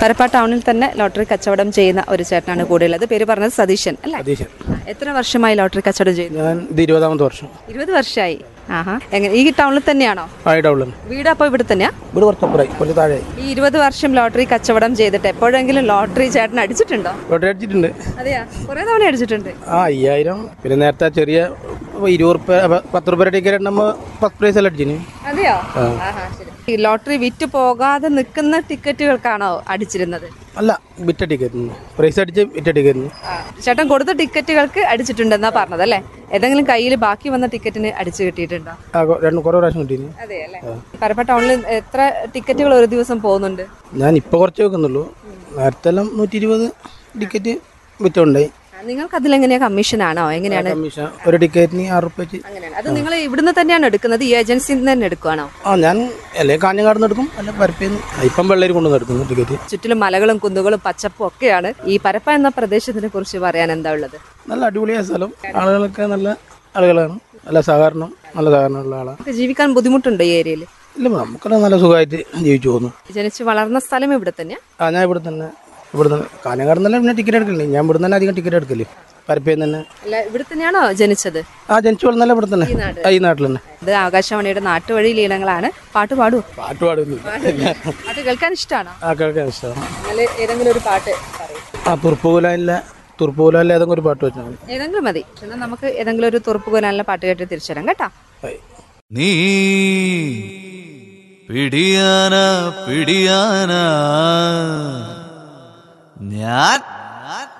പരപ്പ ടൗണിൽ തന്നെ ലോട്ടറി കച്ചവടം ചെയ്യുന്ന ഒരു ചേട്ടനാണ് കൂടെയുള്ളത് പേര് പറഞ്ഞത് സതീശൻ അല്ലേ സതീശൻ ആ, എത്ര വർഷമായി ലോട്ടറി കച്ചവടം ചെയ്യുന്നു ഞാൻ ഇത് ഇരുപതാമത്തെ വർഷം ഇരുപത് വർഷമായി ആഹാ എങ്ങനെ ഈ ടൗണിൽ തന്നെയാണോ ആയി ഡൗളാണ് വീട് അപ്പോൾ ഇവിടെ തന്നെയാ വീട് കുറച്ചപ്പുറമായി കുറച്ച് താഴെ ഈ ഇരുപത് വർഷം ലോട്ടറി കച്ചവടം ചെയ്തിട്ട് എപ്പോഴെങ്കിലും ലോട്ടറി ചേട്ടൻ അടിച്ചിട്ടുണ്ടോ ലോട്ടറി അടിച്ചിട്ടുണ്ട് അതെയാ കുറെ തവണ അടിച്ചിട്ടുണ്ട് ആ അയ്യായിരം പിന്നെ നേരത്തെ ചെറിയ ഇരുപത് റുപ്യ പത്ത് റുപ്യ ടിക്കറ്റ് ഉണ്ടെങ്കിൽ ഫസ്റ്റ് പ്രൈസ് എല്ലാം അടിച്ചിന് അതെയോ ആഹാ, ശരി. ഈ ലോട്ടറി വിറ്റ് പോകാതെ നിൽക്കുന്ന ടിക്കറ്റുകൾക്കാണോ അടിച്ചിരുന്നത് അല്ല വിറ്റ ടിക്കറ്റ് പ്രൈസ് അടിച്ച് വിറ്റ ടിക്കറ്റ് ആ, ചേട്ടൻ കൊടുത്ത ടിക്കറ്റുകൾക്ക് അടിച്ചിട്ടുണ്ടെന്നാ പറഞ്ഞത് അല്ലേ ഏതെങ്കിലും കയ്യിൽ ബാക്കി വന്ന ടിക്കറ്റിന് അടിച്ചു കിട്ടിയിട്ടുണ്ടോ ആ കൊ- രണ്ട് കുറേ പ്രാവശ്യം കിട്ടീന് അതെ അല്ലേ പരപ്പ ടൗണിൽ എത്ര ടിക്കറ്റുകൾ ഒരു ദിവസം പോകുന്നുണ്ട് ഞാൻ ഇപ്പോൾ കുറച്ച് വെക്കുന്നുള്ളൂ നേരത്തെ എല്ലാം നൂറ്റി ഇരുപത് ടിക്കറ്റ് വിറ്റുണ്ടായി നിങ്ങൾക്ക് അതിലെങ്ങനെയാ കമ്മീഷനാണോ എങ്ങനെയാണ് കമ്മീഷൻ ഒരു ടിക്കറ്റിന് ആറ് റുപ്യ വെച്ച് അങ്ങനെയാണ് അത് നിങ്ങൾ ഇവിടുന്ന് തന്നെയാണ് എടുക്കുന്നത് ഈ ഏജൻസിയിൽ നിന്ന് തന്നെ എടുക്കുവാണോ ആ ഞാൻ അല്ലെങ്കിൽ കാഞ്ഞങ്ങാട് നിന്ന് എടുക്കും അല്ല പരപ്പേന്ന് ഇപ്പം വെള്ളരി കൊണ്ടുവന്ന് എടുക്കുന്നു ടിക്കറ്റ് ചുറ്റിലും മലകളും കുന്നുകളും പച്ചപ്പും ഒക്കെയാണ് ഈ പരപ്പ എന്ന പ്രദേശത്തിനെ കുറിച്ച് പറയാൻ എന്താ ഉള്ളത് നല്ല അടിപൊളിയായ സ്ഥലം ആളുകളൊക്കെ നല്ല ആളുകളാണ് നല്ല സഹകരണം നല്ല സഹകരണമുള്ള ആളാണ് നമുക്ക് ജീവിക്കാൻ ബുദ്ധിമുട്ടുണ്ടോ ഈ ഏരിയയിൽ ഇല്ല നമുക്കെല്ലാം നല്ല സുഖമായിട്ട് ജീവിച്ചു പോകുന്നു ജനിച്ച് വളർന്ന സ്ഥലം ഇവിടെ തന്നെയാ ആ ഞാൻ ഇവിടെ തന്നെ ഇവിടെ തന്നെ കാഞ്ഞങ്ങാട് നിന്നല്ല പിന്നെ ടിക്കറ്റ് എടുക്കണ്ടേ ഞാൻ ഇവിടെ തന്നെ അധികം ടിക്കറ്റ് എടുക്കല് പരപ്പേന്ന് തന്നെ അല്ല ഇവിടെ തന്നെയാണോ ജനിച്ചത് ആ ജനിച്ചു വളർന്നല്ല ഇവിടെ തന്നെ ആ, ഈ നാട്ടിൽ തന്നെ ഇത് ആകാശവാണിയുടെ നാട്ടുവഴി ലീലങ്ങളാണ് പാട്ട് പാടുവോ പാട്ട് പാടുന്നില്ല പാട്ട് കേൾക്കാൻ ഇഷ്ടമാണോ ആ കേൾക്കാൻ ഇഷ്ടമാണ് എന്നാല് ഏതെങ്കിലും ഒരു പാട്ട് പറയും ആ തുർപ്പുകുലാനിലെ തുർപ്പുകുലാനിലെ ഏതെങ്കിലും ഒരു പാട്ട് വെച്ചാൽ മതി ഏതെങ്കിലും മതി എന്നാൽ നമുക്ക് ഏതെങ്കിലും ഒരു തുറപ്പ് കോനാലിലെ പാട്ട് കേട്ട് തിരിച്ചു തരാം കേട്ടാ ബൈ. നീ പിടിയാന പിടിയാന ഞാൻ